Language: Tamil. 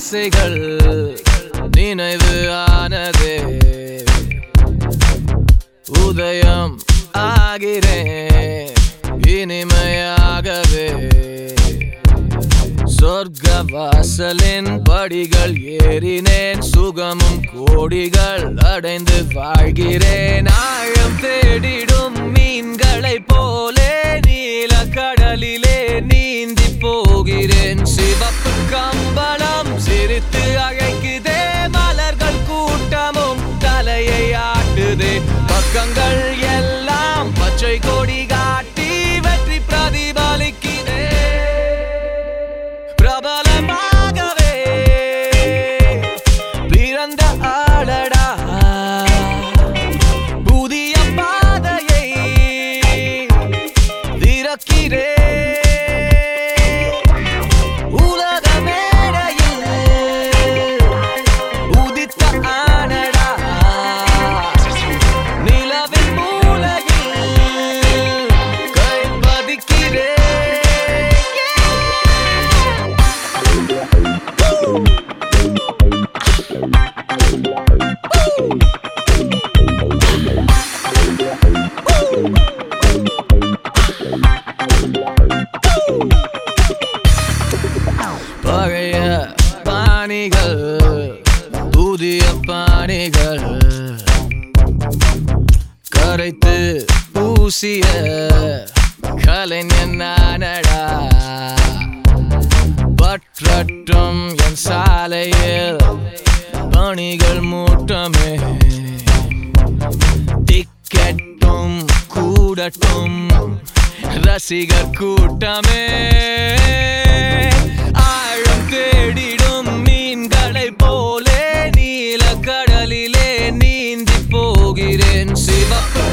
ஆசைகள் நினைவு ஆனதே உதயம் ஆகிறேன் இனிமையாகவே சொர்க்க வாசலின் படிகள் ஏறினேன் சுகமும் கோடிகள் அடைந்து வாழ்கிறேன் ஆழம் தேடிடும் மீன்களைப் போலே நீல கடலிலே நீந்தி போகிறேன் சிவப்பு கம்பளம் சிரித்து அழைக்குதே மலர்கள் கூட்டமும் தலையை ஆட்டுதே பக்கங்கள் எல்லாம் பச்சை கொடி காட்டி வெற்றி பிரதிபலிக்கிறே பிரபலமாகவே பிறந்த ஆளடா புதிய பாதையை திறக்கிறே உலக மேடையில் உதித்த ஆனடா நிலவின் மூலையில் கை பதிக்கிறே பழைய பாணிகள் புதிய பாணிகள் கரைத்து பூசிய கலைஞன் நானடா பற்றட்டும் என் சாலையில் பணிகள் மூட்டமே டிக்கெட்டும் கூடட்டும் ரசிகர் கூட்டமே ஆழம் தேடிடும் மீன்களைப் போலே நீல கடலிலே நீந்தி போகிறேன் சிவப்பு